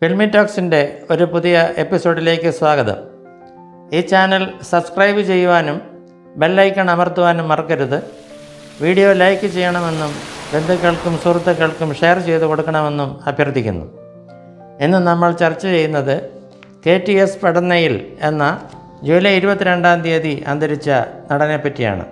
filmy ടോക്സിൻ്റെ ഒരു പുതിയ എപ്പിസോഡിലേക്ക് സ്വാഗതം ഈ ചാനൽ സബ്സ്ക്രൈബ് ചെയ്യുവാനും ബെല്ലൈക്കൺ അമർത്തുവാനും മറക്കരുത് വീഡിയോ ലൈക്ക് ചെയ്യണമെന്നും ബന്ധുക്കൾക്കും സുഹൃത്തുക്കൾക്കും ഷെയർ ചെയ്ത് കൊടുക്കണമെന്നും അഭ്യർത്ഥിക്കുന്നു ഇന്ന് നമ്മൾ ചർച്ച ചെയ്യുന്നത് കെ ടി എസ് പടന്നയിൽ എന്ന ജൂലൈ ഇരുപത്തിരണ്ടാം തീയതി അന്തരിച്ച നടനെ പറ്റിയാണ്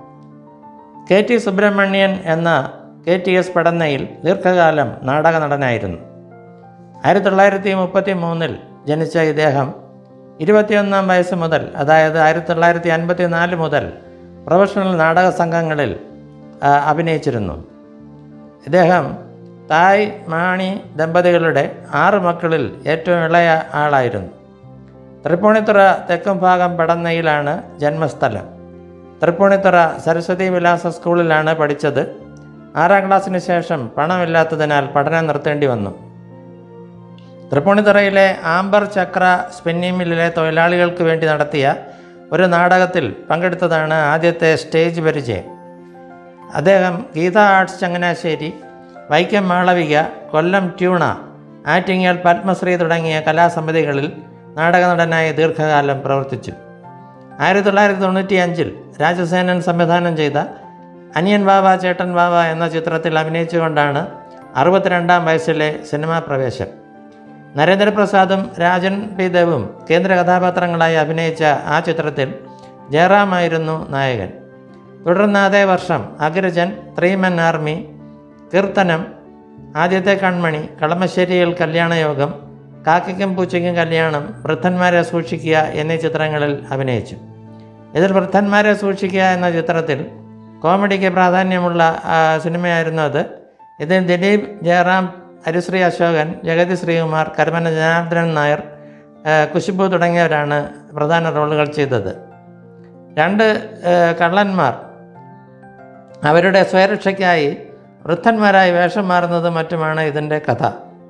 കെ ടി സുബ്രഹ്മണ്യൻ എന്ന കെ ടി എസ് പടന്നയിൽ ദീർഘകാലം നാടക നടനായിരുന്നു ആയിരത്തി തൊള്ളായിരത്തി മുപ്പത്തി മൂന്നിൽ ജനിച്ച ഇദ്ദേഹം ഇരുപത്തിയൊന്നാം വയസ്സ് മുതൽ അതായത് ആയിരത്തി തൊള്ളായിരത്തി അൻപത്തി നാല് മുതൽ പ്രൊഫഷണൽ നാടക സംഘങ്ങളിൽ ആ, അഭിനയിച്ചിരുന്നു ഇദ്ദേഹം തായ് മാണി ദമ്പതികളുടെ ആറ് മക്കളിൽ ഏറ്റവും ഇളയ ആളായിരുന്നു തൃപ്പൂണിത്തുറ തെക്കും ഭാഗം പടന്നയിലാണ് ജന്മസ്ഥലം തൃപ്പൂണിത്തുറ സരസ്വതി വിലാസ സ്കൂളിലാണ് പഠിച്ചത് ആറാം ക്ലാസ്സിന് ശേഷം പണമില്ലാത്തതിനാൽ പഠനം നിർത്തേണ്ടി വന്നു തൃപ്പൂണിത്തുറയിലെ ആംബർ ചക്ര സ്പിന്നിംഗ് മില്ലിലെ തൊഴിലാളികൾക്ക് വേണ്ടി നടത്തിയ ഒരു നാടകത്തിൽ പങ്കെടുത്തതാണ് ആദ്യത്തെ സ്റ്റേജ് പരിചയം അദ്ദേഹം ഗീത ആർട്സ് ചങ്ങനാശ്ശേരി വൈക്കം മാളവിക കൊല്ലം ട്യൂണ ആറ്റിങ്ങൽ പത്മശ്രീ തുടങ്ങിയ കലാസമിതികളിൽ നാടക നടനായി ദീർഘകാലം പ്രവർത്തിച്ചു ആയിരത്തി തൊള്ളായിരത്തി തൊണ്ണൂറ്റി അഞ്ചിൽ രാജസേനൻ സംവിധാനം ചെയ്ത അനിയൻ ബാബ ചേട്ടൻ ബാബ എന്ന ചിത്രത്തിൽ അഭിനയിച്ചുകൊണ്ടാണ് അറുപത്തിരണ്ടാം വയസ്സിലെ സിനിമാ പ്രവേശം നരേന്ദ്രപ്രസാദും രാജൻ പി ദേവും കേന്ദ്ര കഥാപാത്രങ്ങളായി അഭിനയിച്ച ആ ചിത്രത്തിൽ ജയറാമായിരുന്നു നായകൻ തുടർന്ന് അതേ വർഷം അഗ്രജൻ ത്രീമൻ ആർമി കീർത്തനം ആദ്യത്തെ കൺമണി കളമശ്ശേരിയിൽ കല്യാണയോഗം കാക്കയ്ക്കും പൂച്ചയ്ക്കും കല്യാണം വൃദ്ധന്മാരെ സൂക്ഷിക്കുക എന്നീ ചിത്രങ്ങളിൽ അഭിനയിച്ചു ഇതിൽ വൃദ്ധന്മാരെ സൂക്ഷിക്കുക എന്ന ചിത്രത്തിൽ കോമഡിക്ക് പ്രാധാന്യമുള്ള ആ, സിനിമയായിരുന്നു അത് ഇതിൽ ദിലീപ് ജയറാം ഹരിശ്രീ അശോകൻ ജഗതി ശ്രീകുമാർ കരമന ജനാർദ്ദനൻ നായർ ആ, കുശിബു തുടങ്ങിയവരാണ് പ്രധാന റോളുകൾ ചെയ്തത് രണ്ട് ആ, കള്ളന്മാർ അവരുടെ സ്വയരക്ഷയ്ക്കായി വൃദ്ധന്മാരായി വേഷം മാറുന്നതും മറ്റുമാണ് ഇതിൻ്റെ കഥ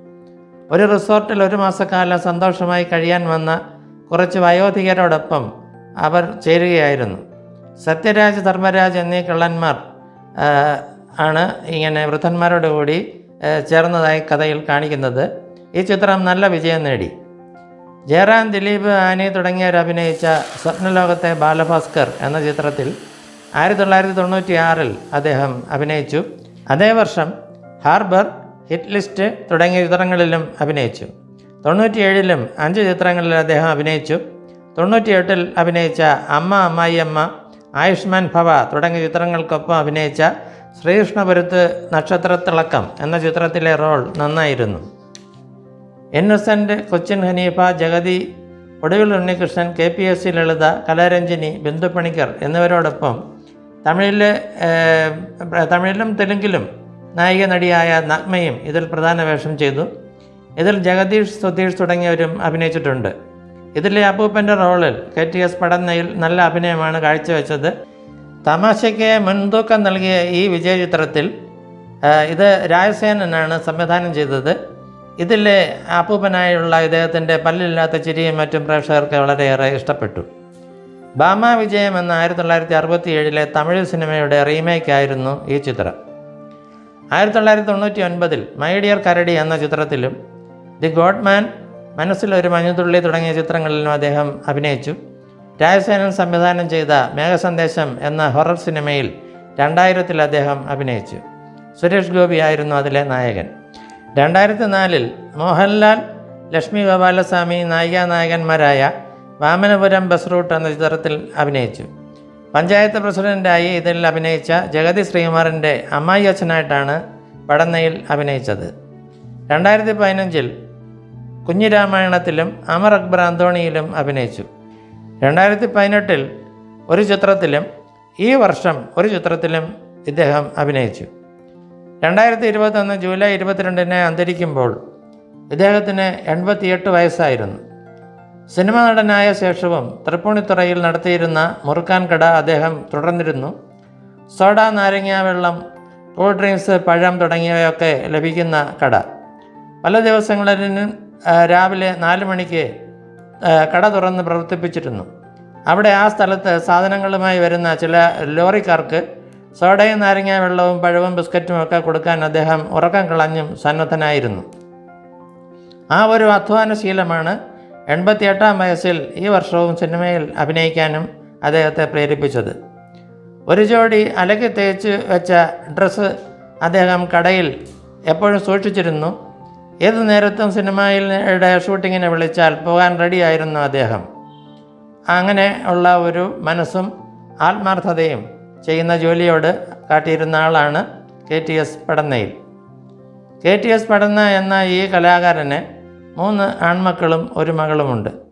ഒരു റിസോർട്ടിൽ ഒരു മാസക്കാലം സന്തോഷമായി കഴിയാൻ വന്ന കുറച്ച് വയോധികരോടൊപ്പം അവർ ചേരുകയായിരുന്നു സത്യരാജ് ധർമ്മരാജ് എന്നീ കള്ളന്മാർ ആ, ആണ് ഇങ്ങനെ വൃദ്ധന്മാരോട് കൂടി ആ, ചേർന്നതായി കഥയിൽ കാണിക്കുന്നത് ഈ ചിത്രം നല്ല വിജയം നേടി ജയറാം ദിലീപ് ആനി തുടങ്ങിയവർ അഭിനയിച്ച സ്വപ്നലോകത്തെ ബാലഭാസ്കർ എന്ന ചിത്രത്തിൽ ആയിരത്തി തൊള്ളായിരത്തി തൊണ്ണൂറ്റി ആറിൽ അദ്ദേഹം അഭിനയിച്ചു അതേ വർഷം ഹാർബർ ഹിറ്റ് ലിസ്റ്റ് തുടങ്ങിയ ചിത്രങ്ങളിലും അഭിനയിച്ചു തൊണ്ണൂറ്റിയേഴിലും അഞ്ച് ചിത്രങ്ങളിൽ അദ്ദേഹം അഭിനയിച്ചു തൊണ്ണൂറ്റിയെട്ടിൽ അഭിനയിച്ച അമ്മ അമ്മായിയമ്മ ആയുഷ്മാൻ ഭവ തുടങ്ങിയ ചിത്രങ്ങൾക്കൊപ്പം അഭിനയിച്ച ശ്രീകൃഷ്ണപുരത്ത് നക്ഷത്രത്തിളക്കം എന്ന ചിത്രത്തിലെ റോൾ നന്നായിരുന്നു innocent Cochin Haneefa Jagathy Oduvil Unnikrishnan K P S C Lalitha Kalaranjini Bindu Panicker എന്നിവരോടൊപ്പം തമിഴിൽ ഏഹ്, തമിഴിലും തെലുങ്കിലും നായിക നടിയായ നഗ്മയും ഇതിൽ പ്രധാന വേഷം ചെയ്തു ഇതിൽ ജഗദീഷ് സുധീഷ് തുടങ്ങിയവരും അഭിനയിച്ചിട്ടുണ്ട് ഇതിലെ അപ്പൂപ്പൻ്റെ റോളിൽ കെ ടി എസ് പടന്നയിൽ നല്ല അഭിനയമാണ് കാഴ്ചവെച്ചത് തമാശയ്ക്ക് മുൻതൂക്കം നൽകിയ ഈ വിജയ ചിത്രത്തിൽ ആ, ഇത് രാജസേനനാണ് സംവിധാനം ചെയ്തത് ഇതിലെ അപ്പൂപ്പനായുള്ള ഇദ്ദേഹത്തിൻ്റെ പല്ലില്ലാത്ത ചിരിയും മറ്റും പ്രേക്ഷകർക്ക് വളരെയേറെ ഇഷ്ടപ്പെട്ടു ബാമ വിജയം എന്ന ആയിരത്തി തൊള്ളായിരത്തി അറുപത്തി ഏഴിലെ തമിഴ് സിനിമയുടെ റീമേക്കായിരുന്നു ഈ ചിത്രം ആയിരത്തി തൊള്ളായിരത്തി തൊണ്ണൂറ്റി ഒൻപതിൽ മൈ ഡിയർ കരടി എന്ന ചിത്രത്തിലും ദി ഗോഡ്മാൻ മനസ്സിലൊരു മഞ്ഞുതുള്ളി തുടങ്ങിയ ചിത്രങ്ങളിലും അദ്ദേഹം അഭിനയിച്ചു രാജസേനൻ സംവിധാനം ചെയ്ത മേഘസന്ദേശം എന്ന ഹൊറർ സിനിമയിൽ രണ്ടായിരത്തിൽ അദ്ദേഹം അഭിനയിച്ചു സുരേഷ് ഗോപി ആയിരുന്നു അതിലെ നായകൻ രണ്ടായിരത്തി നാലിൽ മോഹൻലാൽ ലക്ഷ്മി ഗോപാലസ്വാമി നായികാ നായകന്മാരായ വാമനപുരം ബസ് റൂട്ട് എന്ന ചിത്രത്തിൽ അഭിനയിച്ചു പഞ്ചായത്ത് പ്രസിഡന്റായി ഇതിൽ അഭിനയിച്ച ജഗതി ശ്രീകുമാറിൻ്റെ അമ്മായി അച്ഛനായിട്ടാണ് പടന്നയിൽ അഭിനയിച്ചത് രണ്ടായിരത്തി പതിനഞ്ചിൽ കുഞ്ഞിരാമായണത്തിലും അമർ അക്ബർ അന്തോണിയിലും അഭിനയിച്ചു രണ്ടായിരത്തി പതിനെട്ടിൽ ഒരു ചിത്രത്തിലും ഈ വർഷം ഒരു ചിത്രത്തിലും ഇദ്ദേഹം അഭിനയിച്ചു രണ്ടായിരത്തി ഇരുപത്തൊന്ന് ജൂലൈ ഇരുപത്തിരണ്ടിന് അന്തരിക്കുമ്പോൾ ഇദ്ദേഹത്തിന് എൺപത്തിയെട്ട് വയസ്സായിരുന്നു സിനിമ നടനായ ശേഷവും തൃപ്പൂണിത്തുറയിൽ നടത്തിയിരുന്ന മുറുക്കാൻ കട അദ്ദേഹം തുടർന്നിരുന്നു സോഡ നാരങ്ങ വെള്ളം കൂൾ ഡ്രിങ്ക്സ് പഴം തുടങ്ങിയവയൊക്കെ ലഭിക്കുന്ന കട പല ദിവസങ്ങളിലും ആ, രാവിലെ നാല് മണിക്ക് ആ, കട തുറന്ന് പ്രവർത്തിപ്പിച്ചിരുന്നു അവിടെ ആ സ്ഥലത്ത് സാധനങ്ങളുമായി വരുന്ന ചില ലോറിക്കാർക്ക് സോഡയും നാരങ്ങ വെള്ളവും പഴവും ബിസ്ക്കറ്റും ഒക്കെ കൊടുക്കാൻ അദ്ദേഹം ഉറക്കം കളഞ്ഞും സന്നദ്ധനായിരുന്നു ആ ഒരു അധ്വാനശീലമാണ് എൺപത്തിയെട്ടാം വയസ്സിൽ ഈ വർഷവും സിനിമയിൽ അഭിനയിക്കാനും അദ്ദേഹത്തെ പ്രേരിപ്പിച്ചത് ഒരു ജോഡി അലക്കി തേച്ച് വെച്ച ഡ്രസ്സ് അദ്ദേഹം കടയിൽ എപ്പോഴും സൂക്ഷിച്ചിരുന്നു ഏതു നേരത്തും സിനിമയിലെ ഷൂട്ടിങ്ങിന് വിളിച്ചാൽ പോകാൻ റെഡിയായിരുന്നു അദ്ദേഹം അങ്ങനെ ഉള്ള ഒരു മനസ്സും ആത്മാർത്ഥതയും ചെയ്യുന്ന ജോലിയോട് കാട്ടിയിരുന്ന ആളാണ് K T S Padannayil K T S Padanna എന്ന ഈ കലാകാരന് മൂന്ന് ആൺമക്കളും ഒരു മകളുമുണ്ട്